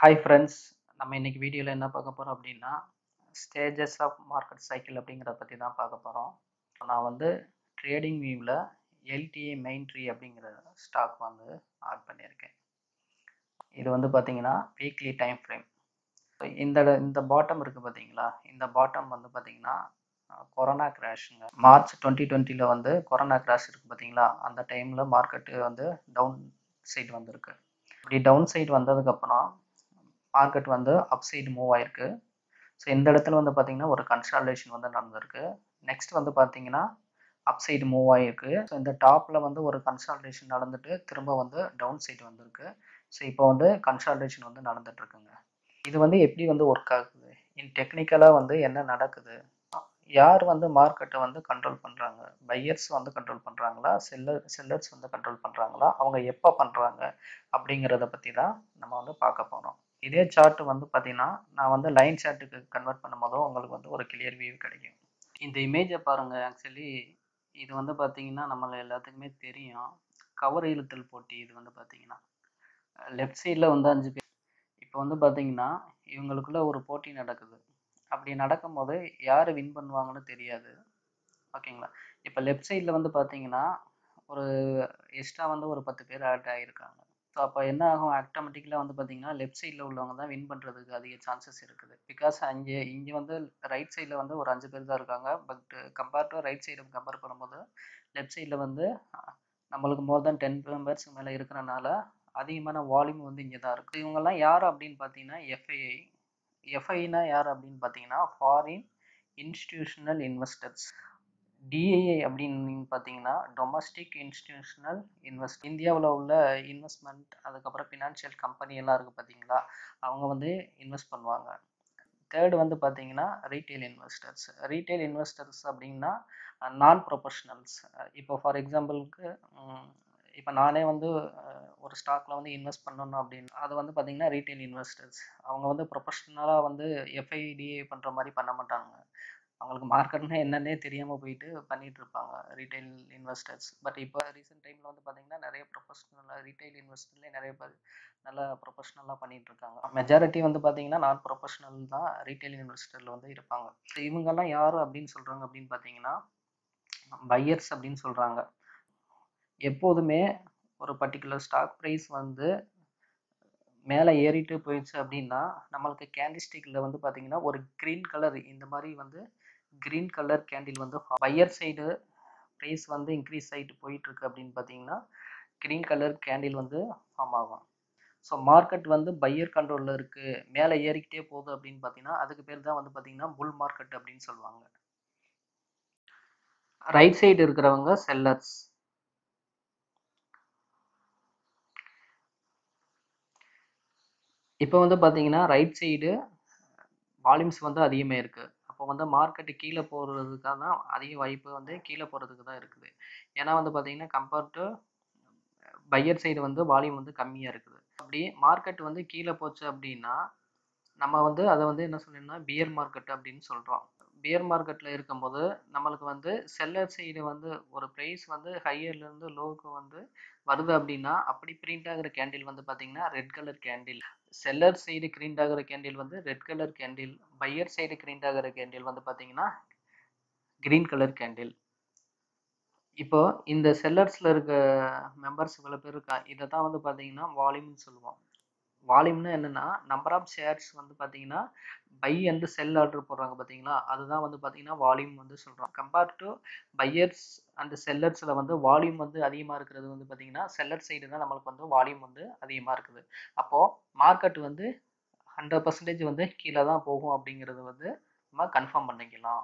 hi friends நம்ம இன்னைக்கு வீடியோவில் என்ன பார்க்க போகிறோம் அப்படின்னா ஸ்டேஜஸ் ஆஃப் மார்க்கெட் சைக்கிள் அப்படிங்கிறத பற்றி தான் பார்க்க போகிறோம் நான் வந்து ட்ரேடிங் வியூவில் எல்டிஏ மெயின் ட்ரீ அப்படிங்கிற ஸ்டாக் வந்து ஆட் பண்ணியிருக்கேன் இது வந்து பார்த்தீங்கன்னா வீக்லி டைம் ஃப்ரேம் இந்த இந்த பாட்டம் இருக்குது பார்த்தீங்களா இந்த பாட்டம் வந்து பார்த்தீங்கன்னா கொரோனா கிராஷுங்க மார்ச் டுவெண்ட்டி டுவெண்ட்டியில் வந்து கொரோனா கிராஷ் இருக்குது பார்த்தீங்களா அந்த டைமில் மார்க்கெட்டு வந்து டவுன் சைடு வந்திருக்கு இப்படி டவுன் சைடு வந்ததுக்கப்புறம் மார்க்கெட் வந்து அப் சைடு மூவ் ஆயிருக்கு ஸோ இந்த இடத்துல வந்து பார்த்தீங்கன்னா ஒரு கன்சால்டேஷன் வந்து நடந்திருக்கு நெக்ஸ்ட் வந்து பார்த்தீங்கன்னா அப் சைடு மூவ் ஆகிருக்கு ஸோ இந்த டாப்பில் வந்து ஒரு கன்சால்டேஷன் நடந்துட்டு திரும்ப வந்து டவுன் சைடு வந்திருக்கு ஸோ இப்போ வந்து கன்சால்டேஷன் வந்து நடந்துட்டு இருக்குங்க இது வந்து எப்படி வந்து ஒர்க் ஆகுது இன் டெக்னிக்கலாக வந்து என்ன நடக்குது யார் வந்து மார்க்கெட்டை வந்து கண்ட்ரோல் பண்ணுறாங்க பையர்ஸ் வந்து கண்ட்ரோல் பண்ணுறாங்களா செல்லர் செல்லர்ஸ் வந்து கண்ட்ரோல் பண்ணுறாங்களா அவங்க எப்போ பண்ணுறாங்க அப்படிங்கிறத பற்றி தான் நம்ம வந்து பார்க்க போகிறோம் இதே சார்ட் வந்து பார்த்தீங்கன்னா நான் வந்து லைன் சார்ட்டுக்கு கன்வெர்ட் பண்ணும் போதும் உங்களுக்கு வந்து ஒரு கிளியர் வியூ கிடைக்கும் இந்த இமேஜை பாருங்கள் ஆக்சுவலி இது வந்து பார்த்தீங்கன்னா நம்மள எல்லாத்துக்குமே தெரியும் கவர் இழுத்தல் போட்டி இது வந்து பார்த்தீங்கன்னா லெஃப்ட் சைடில் வந்து அஞ்சு பேர் இப்போ வந்து பார்த்தீங்கன்னா இவங்களுக்குள்ள ஒரு போட்டி நடக்குது அப்படி நடக்கும்போது யார் வின் பண்ணுவாங்கன்னு தெரியாது ஓகேங்களா இப்போ லெஃப்ட் சைடில் வந்து பார்த்தீங்கன்னா ஒரு எக்ஸ்ட்ரா வந்து ஒரு பத்து பேர் ஆட் ஆகியிருக்காங்க ஸோ அப்போ என்ன ஆகும் ஆட்டோமேட்டிக்கலாக வந்து பார்த்தீங்கன்னா லெஃப்ட் சைடில் உள்ளவங்க தான் வின் பண்ணுறதுக்கு அதிக சான்சஸ் இருக்குது பிகாஸ் அங்கே இங்கே வந்து ரைட் சைடில் வந்து ஒரு அஞ்சு பேர் தான் இருக்காங்க but compare to right side compare பண்ணும்போது லெஃப்ட் சைடில் வந்து நம்மளுக்கு மோர் தென் டென் மெம்பர்ஸ்க்கு மேலே இருக்கிறனால அதிகமான வால்யூம் வந்து இங்கே தான் இருக்குது இவங்கெல்லாம் யார் அப்படின்னு பார்த்தீங்கன்னா எஃப்ஐஐ எஃப்ஐனா யார் அப்படின்னு பார்த்தீங்கன்னா ஃபாரின் இன்ஸ்டிடியூஷனல் இன்வெஸ்டர்ஸ் டிஐஏ அப்படின்னு பார்த்தீங்கன்னா டொமஸ்டிக் இன்ஸ்டிடியூஷனல் இன்வெஸ்ட் இந்தியாவில் உள்ள இன்வெஸ்ட்மெண்ட் அதுக்கப்புறம் ஃபினான்ஷியல் கம்பெனி எல்லாம் இருக்குது பார்த்தீங்களா அவங்க வந்து இன்வெஸ்ட் பண்ணுவாங்க தேர்டு வந்து பார்த்தீங்கன்னா ரீட்டைல் இன்வெஸ்டர்ஸ் ரீட்டைல் இன்வெஸ்டர்ஸ் அப்படின்னா நான் ப்ரொஃபஷனல்ஸ் இப்போ ஃபார் எக்ஸாம்பிளுக்கு இப்போ நானே வந்து ஒரு ஸ்டாக்கில் வந்து இன்வெஸ்ட் பண்ணணும் அப்படின்னு அது வந்து பார்த்தீங்கன்னா ரீட்டைல் இன்வெஸ்டர்ஸ் அவங்க வந்து ப்ரொஃபஷ்னலாக வந்து எஃப்ஐடிஏ பண்ணுற மாதிரி பண்ண மாட்டாங்க அவங்களுக்கு மார்க்கெட்னா என்னன்னே தெரியாமல் போயிட்டு பண்ணிட்டு இருப்பாங்க ரீட்டைல் இன்வெஸ்டர்ஸ் பட் இப்போ ரீசெண்ட் டைமில் வந்து பார்த்தீங்கன்னா நிறைய ப்ரொஃபஷ்னலாக ரீட்டைல் இன்வெஸ்டர்லேயே நிறைய பேர் நல்லா ப்ரொஃபஷ்னலாக பண்ணிட்டு இருக்காங்க மெஜாரிட்டி வந்து பார்த்தீங்கன்னா நான் ப்ரொஃபஷ்னல் தான் ரீட்டைல் இன்வெஸ்டரில் வந்து இருப்பாங்க ஸோ இவங்கெல்லாம் யார் அப்படின்னு சொல்கிறாங்க அப்படின்னு பார்த்தீங்கன்னா பையர்ஸ் அப்படின்னு சொல்கிறாங்க எப்போதுமே ஒரு பர்டிகுலர் ஸ்டாக் ப்ரைஸ் வந்து மேலே ஏறிட்டு போயிடுச்சு அப்படின்னா நம்மளுக்கு கேண்டிஸ்டிக்கில் வந்து பார்த்தீங்கன்னா ஒரு க்ரீன் கலர் இந்த மாதிரி வந்து க்ரீன் கலர் கேண்டில் வந்து பையர் சைடு ப்ரைஸ் வந்து இன்க்ரீஸ் ஆகிட்டு போயிட்டுருக்கு அப்படின்னு பார்த்தீங்கன்னா க்ரீன் கலர் கேண்டில் வந்து ஃபார்ம் ஆகும் ஸோ மார்க்கெட் வந்து பையர் கண்ட்ரோலில் இருக்குது மேலே ஏறிக்கிட்டே போகுது அப்படின்னு பார்த்தீங்கன்னா அதுக்கு பேர் தான் வந்து பார்த்தீங்கன்னா புல் மார்க்கெட் அப்படின்னு சொல்லுவாங்க ரைட் சைடு இருக்கிறவங்க செல்லர்ஸ் இப்போ வந்து பார்த்தீங்கன்னா ரைட் சைடு வால்யூம்ஸ் வந்து அதிகமாக இருக்குது அப்போ வந்து மார்க்கெட்டு கீழே போகிறதுக்காக தான் அதிக வாய்ப்பு வந்து கீழே போகிறதுக்கு தான் இருக்குது ஏன்னா வந்து பார்த்தீங்கன்னா கம்பேர்ட் டு பையர் சைடு வந்து வால்யூம் வந்து கம்மியாக இருக்குது அப்படி மார்க்கெட் வந்து கீழே போச்சு அப்படின்னா நம்ம வந்து அதை வந்து என்ன சொல்லணும்னா பியர் மார்க்கெட் அப்படின்னு சொல்கிறோம் பியர் மார்க்கெட்டில் இருக்கும்போது நம்மளுக்கு வந்து செல்லர் சைடு வந்து ஒரு ப்ரைஸ் வந்து ஹையர்லேருந்து லோவுக்கு வந்து வருது அப்படின்னா அப்படி பிரிண்ட் ஆகிற கேண்டில் வந்து பார்த்தீங்கன்னா red colour candle seller side கிரீண்ட் ஆகிற கேண்டில் வந்து red colour candle buyer side கிரீண்ட் ஆகிற கேண்டில் வந்து பார்த்தீங்கன்னா கிரீன் கலர் கேண்டில் இப்போ இந்த செல்லர்ஸில் இருக்க மெம்பர்ஸ் இவ்வளோ பேர் இருக்கா இதை தான் வந்து பார்த்தீங்கன்னா வால்யூம்னு சொல்லுவோம் வால்யூம்னு என்னென்னா நம்பர் ஆஃப் ஷேர்ஸ் வந்து பார்த்தீங்கன்னா பை அண்ட் செல் ஆர்டர் போடுறாங்க பார்த்தீங்களா அதுதான் வந்து பார்த்தீங்கன்னா வால்யூம் வந்து சொல்கிறோம் கம்பேர் டு பையர்ஸ் அண்ட் செல்லர்ஸில் வந்து வால்யூம் வந்து அதிகமாக இருக்கிறது வந்து பார்த்தீங்கன்னா செல்லர் சைடு தான் நம்மளுக்கு வந்து வால்யூம் வந்து அதிகமாக இருக்குது அப்போது மார்க்கெட் வந்து ஹண்ட்ரட் பர்சன்டேஜ் வந்து கீழே தான் போகும் அப்படிங்கிறது வந்து நம்ம கன்ஃபார்ம் பண்ணிக்கலாம்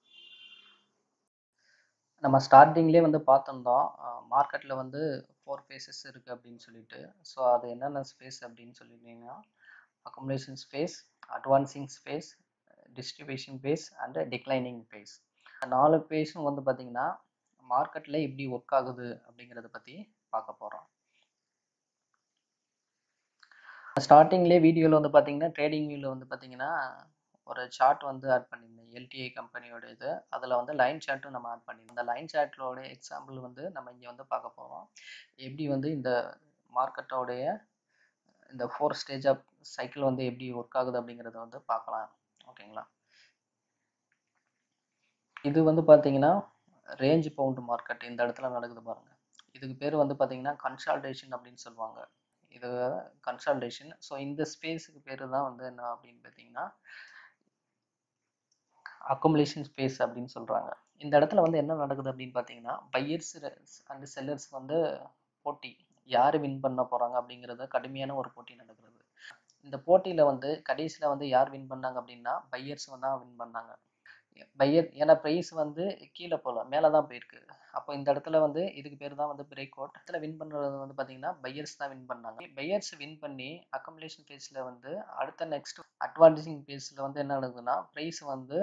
நம்ம ஸ்டார்டிங்லேயே வந்து பார்த்துருந்தோம் மார்க்கெட்டில் வந்து ஃபோர் ஃபேஸஸ் இருக்குது அப்படின்னு சொல்லிட்டு ஸோ அது என்னென்ன ஸ்பேஸ் அப்படின்னு சொல்லிட்டீங்கன்னா accumulation phase advancing phase distribution phase and declining phase நாலு பேஸும் வந்து பார்த்திங்கன்னா மார்க்கெட்டில் எப்படி ஒர்க் ஆகுது அப்படிங்கிறத பற்றி பார்க்க போகிறோம் ஸ்டார்டிங்லேயே வீடியோவில் வந்து பார்த்தீங்கன்னா ட்ரேடிங் வியூவில் வந்து பார்த்தீங்கன்னா ஒரு சார்ட் வந்து ஆட் பண்ணியிருந்தேன் எல்டிஐ கம்பெனியோட இது அதில் வந்து லைன் சார்ட்டும் நம்ம ஆட் பண்ணியிருந்தோம் அந்த லைன் சார்ட்டோட எக்ஸாம்பிள் வந்து நம்ம இங்கே வந்து பார்க்க போகிறோம் எப்படி வந்து இந்த மார்க்கெட்டோடைய இந்த ஃபோர் ஸ்டேஜ் ஆஃப் சைக்கிள் வந்து எப்படி ஒர்க் ஆகுது அப்படிங்கிறத வந்து பார்க்கலாம் ஓகேங்களா இது வந்து பார்த்தீங்கன்னா ரேஞ்ச் பவுண்ட் மார்க்கெட் இந்த இடத்துல நடக்குது பாருங்க இதுக்கு பேர் வந்து பார்த்தீங்கன்னா கன்சால்டேஷன் அப்படின்னு சொல்லுவாங்க இது கன்சால்டேஷன் ஸோ இந்த ஸ்பேஸுக்கு பேர் தான் வந்து என்ன அப்படின்னு பார்த்தீங்கன்னா அக்குமுலேஷன் ஸ்பேஸ் அப்படின்னு சொல்கிறாங்க இந்த இடத்துல வந்து என்ன நடக்குது அப்படின்னு பார்த்தீங்கன்னா பையர்ஸ் அண்ட் செல்லர்ஸ்க்கு வந்து போட்டி யார் வின் பண்ண போகிறாங்க அப்படிங்கிறத கடுமையான ஒரு போட்டி நடக்கிறது இந்த போட்டியில் வந்து கடைசியில் வந்து யார் வின் பண்ணாங்க அப்படின்னா பையர்ஸ் தான் வின் பண்ணாங்க பையர் ஏன்னா ப்ரைஸ் வந்து கீழே போகல மேலே தான் போயிருக்கு அப்போ இந்த இடத்துல வந்து இதுக்கு பேர் தான் வந்து பிரேக் அவுட் இடத்துல வின் பண்ணுறது வந்து பார்த்தீங்கன்னா பையர்ஸ் தான் வின் பண்ணாங்க பையர்ஸ் வின் பண்ணி அக்கமுலேஷன் பேஸில் வந்து அடுத்த நெக்ஸ்ட் அட்வான்டேஜிங் பேஸில் வந்து என்ன நடக்குதுன்னா ப்ரைஸ் வந்து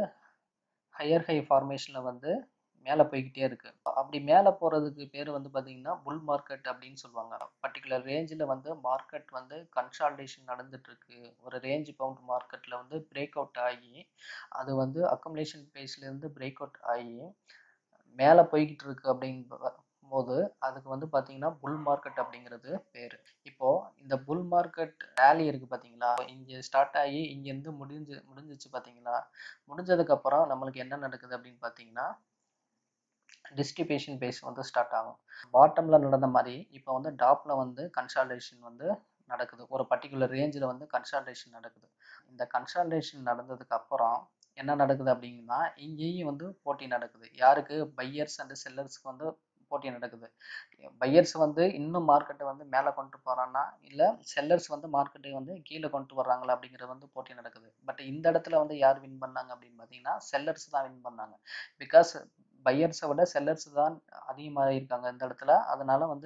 ஹையர் ஹை ஃபார்மேஷனில் வந்து மேலே போய்கிட்டே இருக்கு அப்படி மேலே போகிறதுக்கு பேர் வந்து பார்த்தீங்கன்னா புல் மார்க்கெட் அப்படின்னு சொல்லுவாங்க பர்டிகுலர் ரேஞ்சில் வந்து மார்க்கெட் வந்து கன்சால்டேஷன் நடந்துட்டு இருக்கு ஒரு ரேஞ்ச் பவுண்ட் மார்க்கெட்டில் வந்து பிரேக் அவுட் ஆகி அது வந்து அக்கமுலேஷன் பேஸ்லேருந்து பிரேக் அவுட் ஆகி மேலே போய்கிட்டு இருக்கு அப்படிங்க போது அதுக்கு வந்து பார்த்தீங்கன்னா புல் மார்க்கெட் அப்படிங்கிறது பேர் இப்போ இந்த புல் மார்க்கெட் ரேலி இருக்கு பார்த்தீங்களா இங்கே ஸ்டார்ட் ஆகி இங்கேருந்து முடிஞ்சு முடிஞ்சிச்சு பார்த்தீங்களா முடிஞ்சதுக்கப்புறம் நம்மளுக்கு என்ன நடக்குது அப்படின்னு பார்த்தீங்கன்னா டிஸ்ட்ரிபியூஷன் பேஸ் வந்து ஸ்டார்ட் ஆகும் பாட்டமில் நடந்த மாதிரி இப்போ வந்து டாப்பில் வந்து கன்சால்டேஷன் வந்து நடக்குது ஒரு பர்டிகுலர் ரேஞ்சில் வந்து கன்சால்டேஷன் நடக்குது இந்த கன்சால்டேஷன் நடந்ததுக்கு அப்புறம் என்ன நடக்குது அப்படின்னா இங்கேயும் வந்து போட்டி நடக்குது யாருக்கு பையர்ஸ் அண்ட் செல்லர்ஸ்க்கு வந்து போட்டி நடக்குது பையர்ஸ் வந்து இன்னும் மார்க்கெட்டை வந்து மேலே கொண்டு போகிறான்னா இல்லை செல்லர்ஸ் வந்து மார்க்கெட்டை வந்து கீழே கொண்டு வர்றாங்களா அப்படிங்கிறது வந்து போட்டி நடக்குது பட் இந்த இடத்துல வந்து யார் வின் பண்ணாங்க அப்படின்னு பார்த்தீங்கன்னா செல்லர்ஸ் தான் வின் பண்ணாங்க பிகாஸ் பையர்ஸை விட செல்லர்ஸ் தான் அதிகமாக இருக்காங்க இந்த இடத்துல அதனால வந்து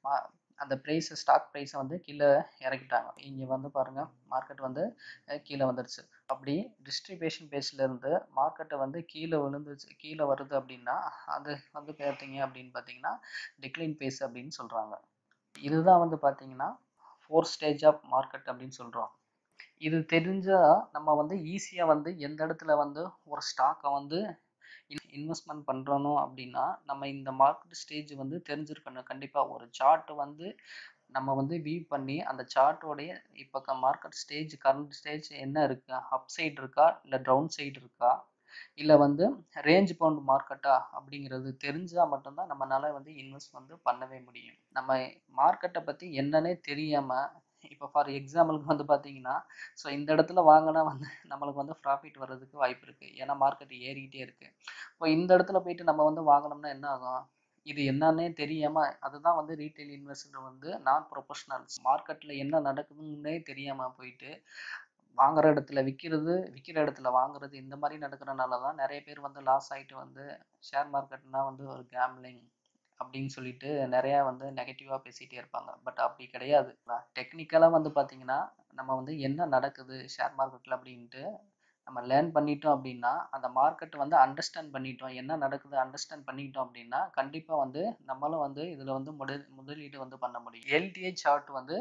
அந்த ப்ரைஸ் ஸ்டாக் ப்ரைஸை வந்து கீழே இறக்கிட்டாங்க இங்கே வந்து பாருங்கள் மார்க்கெட் வந்து கீழே வந்துருச்சு அப்படி டிஸ்ட்ரிபியூஷன் பேஸ்லேருந்து மார்க்கெட்டை வந்து கீழே விழுந்துச்சு கீழே வருது அப்படின்னா அது வந்து பார்த்தீங்க அப்படின்னு பார்த்தீங்கன்னா டிக்ளைன் பேஸ் அப்படின்னு சொல்கிறாங்க இதுதான் வந்து பார்த்தீங்கன்னா ஃபோர் ஸ்டேஜ் ஆஃப் மார்க்கெட் அப்படின்னு சொல்கிறோம் இது தெரிஞ்சால் நம்ம வந்து ஈஸியாக வந்து எந்த இடத்துல வந்து ஒரு ஸ்டாக்கை வந்து இன்வெஸ்ட்மெண்ட் பண்ணுறணும் அப்படின்னா நம்ம இந்த மார்க்கெட் ஸ்டேஜ் வந்து தெரிஞ்சிருக்கணும் கண்டிப்பாக ஒரு சார்ட் வந்து நம்ம வந்து வியூ பண்ணி அந்த சார்ட்டோடைய இப்போ மார்க்கெட் ஸ்டேஜ் கரண்ட் ஸ்டேஜ் என்ன இருக்கு அப் சைடு இருக்கா இல்லை டவுன் சைடு இருக்கா இல்லை வந்து ரேஞ்ச் பவுண்ட் மார்க்கெட்டா அப்படிங்கிறது தெரிஞ்சால் மட்டும்தான் நம்மளால வந்து இன்வெஸ்ட் வந்து பண்ணவே முடியும் நம்ம மார்க்கெட்டை பற்றி என்னன்னே தெரியாமல் இப்போ ஃபார் எக்ஸாம்பிளுக்கு வந்து பார்த்தீங்கன்னா ஸோ இந்த இடத்துல வாங்கினா வந்து நம்மளுக்கு வந்து ப்ராஃபிட் வர்றதுக்கு வாய்ப்பு இருக்குது ஏன்னா மார்க்கெட் ஏறிக்கிட்டே இருக்குது இப்போ இந்த இடத்துல போயிட்டு நம்ம வந்து வாங்கினோம்னா என்ன ஆகும் இது என்னன்னே தெரியாமல் அதுதான் வந்து ரீட்டைல் இன்வெஸ்டர் வந்து நான் ப்ரொஃபஷனல்ஸ் மார்க்கெட்டில் என்ன நடக்குதுன்னே தெரியாமல் போயிட்டு வாங்குற இடத்துல விற்கிறது விற்கிற இடத்துல வாங்குறது இந்த மாதிரி நடக்கிறனால தான் நிறைய பேர் வந்து லாஸ் ஆகிட்டு வந்து ஷேர் மார்க்கெட்னா வந்து ஒரு கேம்லிங் அப்படின்னு சொல்லிட்டு நிறையா வந்து நெகட்டிவாக பேசிகிட்டே இருப்பாங்க பட் அப்படி கிடையாது டெக்னிக்கலாக வந்து பார்த்தீங்கன்னா நம்ம வந்து என்ன நடக்குது ஷேர் மார்க்கெட்டில் அப்படின்ட்டு நம்ம லேர்ன் பண்ணிட்டோம் அப்படின்னா அந்த மார்க்கெட் வந்து அண்டர்ஸ்டாண்ட் பண்ணிட்டோம் என்ன நடக்குது அண்டர்ஸ்டாண்ட் பண்ணிக்கிட்டோம் அப்படின்னா கண்டிப்பாக வந்து நம்மளும் வந்து இதில் வந்து முதல் முதலீடு வந்து பண்ண முடியும் எல்டிஐ சார்ட் வந்து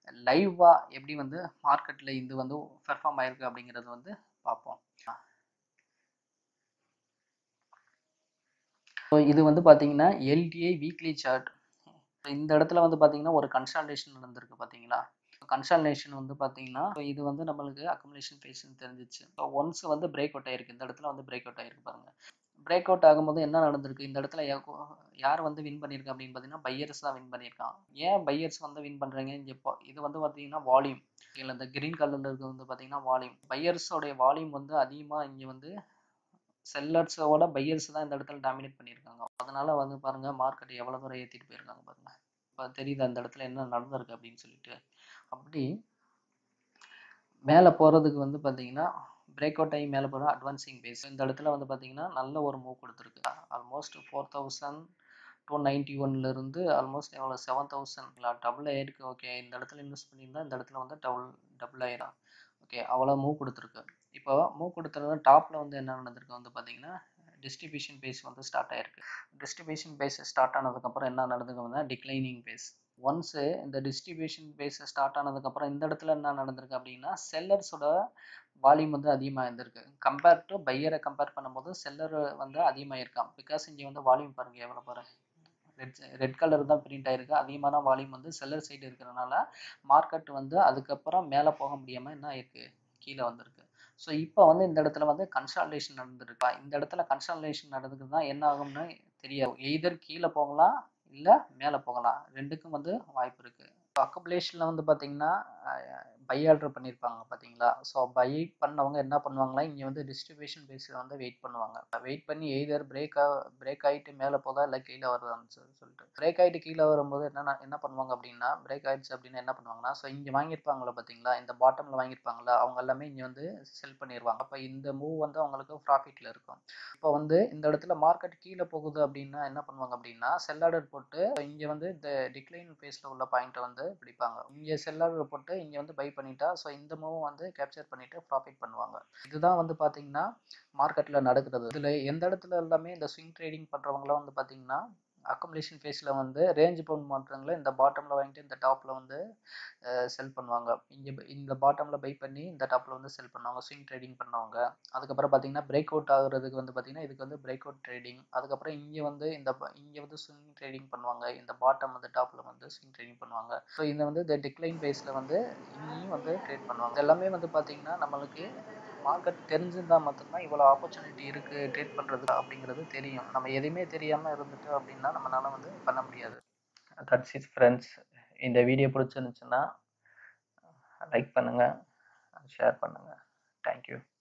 லைவாக எப்படி வந்து மார்க்கெட்டில் இது வந்து பெர்ஃபார்ம் ஆயிருக்கு அப்படிங்கிறது வந்து பார்ப்போம் ஸோ இது வந்து பார்த்தீங்கன்னா எல்டிஐ வீக்லி சார்ட் இந்த இடத்துல வந்து பார்த்தீங்கன்னா ஒரு கன்சல்டேஷன் நடந்திருக்கு பார்த்தீங்களா கன்சல்டேஷன் வந்து பார்த்தீங்கன்னா இது வந்து நம்மளுக்கு அக்கமுலேஷன் ஃபேஸ்னு தெரிஞ்சிச்சு ஸோ ஒன்ஸ் வந்து பிரேக் அவுட் ஆயிருக்கு இந்த இடத்துல வந்து பிரேக் அவுட் ஆயிருக்கு பாருங்க பிரேக் அவுட் ஆகும்போது என்ன நடந்திருக்கு இந்த இடத்துல யார் வந்து வின் பண்ணியிருக்கா அப்படின்னு பார்த்தீங்கன்னா பையர்ஸ் தான் வின் பண்ணியிருக்கான் ஏன் பையர்ஸ் வந்து வின் பண்ணுறாங்க இங்கே இப்போ இது வந்து பார்த்தீங்கன்னா வால்யூம் இல்லை இந்த கிரீன் கலரில் இருக்கிறது வந்து பார்த்தீங்கன்னா வால்யூம் பையர்ஸோடைய வால்யூம் வந்து அதிகமாக இங்கே வந்து செல்லர்ஸோட பையர்ஸ் தான் இந்த இடத்துல டாமினேட் பண்ணியிருக்காங்க அதனால வந்து பாருங்க மார்க்கெட் எவ்வளோ தூரம் ஏற்றிட்டு போயிருக்காங்க பாருங்க இப்போ தெரியுது அந்த இடத்துல என்ன நடந்திருக்கு அப்படின்னு சொல்லிட்டு அப்படி மேலே போகிறதுக்கு வந்து பார்த்தீங்கன்னா பிரேக் அவுட் ஆகி மேலே போகிற அட்வான்சிங் பேஸ் இந்த இடத்துல வந்து பார்த்தீங்கன்னா நல்ல ஒரு மூவ் கொடுத்துருக்கு almost four thousand two ninety ஒன்லேருந்து ஆல்மோஸ்ட் எவ்வளோ செவன் தௌசண்ட் டபுள் ஆயிருக்கு ஓகே இந்த இடத்துல இன்வெஸ்ட் பண்ணியிருந்தா இந்த இடத்துல வந்து டபுள் டபுள் ஆயிரும் ஓகே அவ்வளோ மூவ் கொடுத்துருக்கு இப்போ மூவ் கொடுத்துறது டாப்பில் வந்து என்ன நடந்திருக்கு வந்து பார்த்தீங்கன்னா டிஸ்ட்ரிபியூஷன் பேஸ் வந்து ஸ்டார்ட் ஆயிருக்கு டிஸ்ட்ரிபியூஷன் பேஸ் ஸ்டார்ட் ஆனதுக்கப்புறம் என்ன நடந்துக்கு வந்து டிக்ளைனிங் பேஸ் ஒன்ஸு இந்த டிஸ்ட்ரிபியூஷன் பேஸ் ஸ்டார்ட் ஆனதுக்கப்புறம் இந்த இடத்துல என்ன நடந்திருக்கு அப்படின்னா செல்லர்ஸோட வால்யூம் வந்து அதிகமாக இருந்திருக்கு கம்பேர் டு பையரை கம்பேர் பண்ணும்போது செல்லர் வந்து அதிகமாக இருக்கான் பிகாஸ் இங்கே வந்து வால்யூம் பாருங்கள் எவ்வளோ பாரு ரெட் ரெட் கலர் தான் பிரிண்ட் ஆயிருக்கு அதிகமான வால்யூம் வந்து செல்லர் சைடு இருக்கிறனால மார்க்கெட் வந்து அதுக்கப்புறம் மேலே போக முடியாமல் என்ன ஆயிருக்கு கீழே வந்திருக்கு ஸோ இப்போ வந்து இந்த இடத்துல வந்து கன்சால்டேஷன் நடந்திருக்கா இந்த இடத்துல கன்சால்டேஷன் நடந்துக்கு தான் என்ன ஆகும்னு தெரியாது எய்தர் கீழே போகலாம் இல்லை மேலே போகலாம் ரெண்டுக்கும் வந்து வாய்ப்பு இருக்குது அக்கபுலேஷனில் வந்து பார்த்தீங்கன்னா பை ஆர்டர் பண்ணியிருப்பாங்க பார்த்தீங்களா ஸோ பை பண்ணவங்க என்ன பண்ணுவாங்களா இங்கே வந்து டிஸ்ட்ரிபியூஷன் பேஸில் வந்து வெயிட் பண்ணுவாங்க வெயிட் பண்ணி எய்தர் பிரேக் பிரேக் ஆகிட்டு மேலே போதா இல்லை கீழே வருதான்னு சொல்லி சொல்லிட்டு பிரேக் ஆகிட்டு கீழே வரும்போது என்னென்ன என்ன பண்ணுவாங்க அப்படின்னா பிரேக் ஆயிடுச்சு அப்படின்னு என்ன பண்ணுவாங்கன்னா ஸோ இங்கே வாங்கியிருப்பாங்களா பார்த்தீங்களா இந்த பாட்டமில் வாங்கியிருப்பாங்களா அவங்க எல்லாமே இங்கே வந்து செல் பண்ணிடுவாங்க அப்போ இந்த மூவ் வந்து அவங்களுக்கு ப்ராஃபிட்டில் இருக்கும் இப்போ வந்து இந்த இடத்துல மார்க்கெட் கீழே போகுது அப்படின்னா என்ன பண்ணுவாங்க அப்படின்னா செல் ஆர்டர் போட்டு இங்கே வந்து இந்த டிக்ளைன் பேஸில் உள்ள பாயிண்ட்டை வந்து பிடிப்பாங்க இங்கே செல் ஆர்டர் போட்டு இங்கே வந்து பை பண்ணிட்டா ஸோ இந்த மூவ் வந்து கேப்சர் பண்ணிட்டு ப்ராஃபிட் பண்ணுவாங்க இதுதான் வந்து பார்த்தீங்கன்னா மார்க்கெட்டில் நடக்கிறது இதில் எந்த இடத்துல எல்லாமே இந்த ஸ்விங் ட்ரேடிங் பண்ணுறவங்களாம் வந்து பார்த்தீங்கன்னா அக்கமுலேஷன் ஃபேஸில் வந்து ரேஞ்ச் பவுண்ட் மாற்றங்களை இந்த பாட்டமில் வாங்கிட்டு இந்த டாப்பில் வந்து செல் பண்ணுவாங்க இங்கே இந்த பாட்டமில் பை பண்ணி இந்த டாப்பில் வந்து செல் பண்ணுவாங்க ஸ்விங் ட்ரேடிங் பண்ணுவாங்க அதுக்கப்புறம் பார்த்தீங்கன்னா பிரேக் அவுட் ஆகுறதுக்கு வந்து பார்த்தீங்கன்னா இதுக்கு வந்து பிரேக் அவுட் ட்ரேடிங் அதுக்கப்புறம் இங்கே வந்து இந்த இங்கே வந்து ஸ்விங் ட்ரேடிங் பண்ணுவாங்க இந்த பாட்டம் வந்து டாப்பில் வந்து ஸ்விங் ட்ரேடிங் பண்ணுவாங்க ஸோ இந்த வந்து இந்த டிக்ளைன் பேஸில் வந்து இங்கேயும் வந்து ட்ரேட் பண்ணுவாங்க எல்லாமே வந்து பார்த்தீங்கன்னா நம்மளுக்கு மார்க்கெட் தெரிஞ்சிருந்தால் மட்டும்தான் இவ்வளோ ஆப்பர்ச்சுனிட்டி இருக்குது ட்ரேட் பண்ணுறது அப்படிங்கிறது தெரியும் நம்ம எதுவுமே தெரியாமல் இருந்துட்டு அப்படின்னா நம்மளால வந்து பண்ண முடியாது தட்ஸ் இட் ஃப்ரெண்ட்ஸ் இந்த வீடியோ பிடிச்சிருந்துச்சுன்னா லைக் பண்ணுங்கள் ஷேர் பண்ணுங்கள் தேங்க்யூ